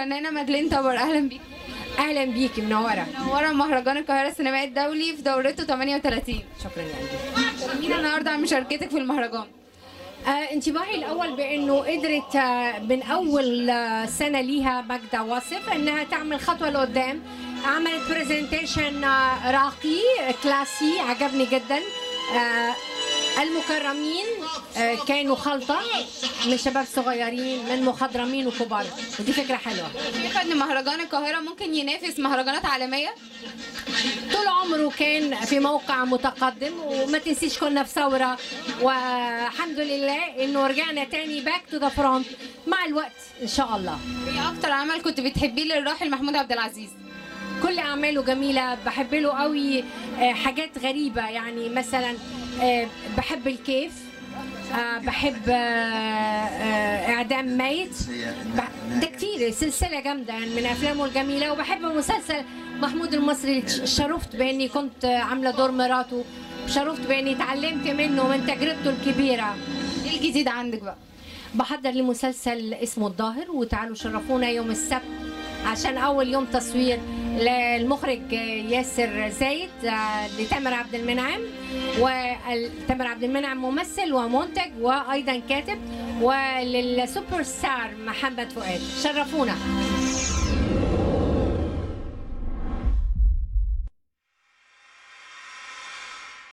الفنانه مدلين طبر اهلا بيك اهلا بيكي منوره منوره مهرجان القاهره السينمائي الدولي في دورته 38 شكرا يا قلبي مين النهارده عن مشاركتك في المهرجان آه انتباهي الاول بانه قدرت آه من اول آه سنه ليها ماجدة واصف انها تعمل خطوه لقدام عملت برزنتيشن آه راقي كلاسي عجبني جدا آه المكرمين آه كانوا خلطه من شباب صغيرين من مخضرمين وكبار ودي فكره حلوه شايفه ان مهرجان القاهره ممكن ينافس مهرجانات عالميه طول عمره كان في موقع متقدم وما تنسيش كنا في ثوره والحمد لله انه رجعنا تاني باك تو ذا فرونت مع الوقت ان شاء الله ايه اكتر عمل كنت بتحبيه للراحل محمود عبد العزيز كل اعماله جميله بحب له قوي آه، حاجات غريبه يعني مثلا آه، بحب الكيف آه، بحب آه، آه، اعدام ميت ب- ده كتير سلسله جامده يعني من افلامه الجميله وبحب مسلسل محمود المصري شرفت باني كنت عامله دور مراته شرفت باني اتعلمت منه من تجربته الكبيره ايه الجديد عندك بقى بحضر لمسلسل اسمه الظاهر وتعالوا شرفونا يوم السبت عشان اول يوم تصوير للمخرج ياسر زايد آه، لتامر عبد المنعم وتامر عبد المنعم ممثل ومنتج وايضا كاتب وللسوبر ستار محمد فؤاد شرفونا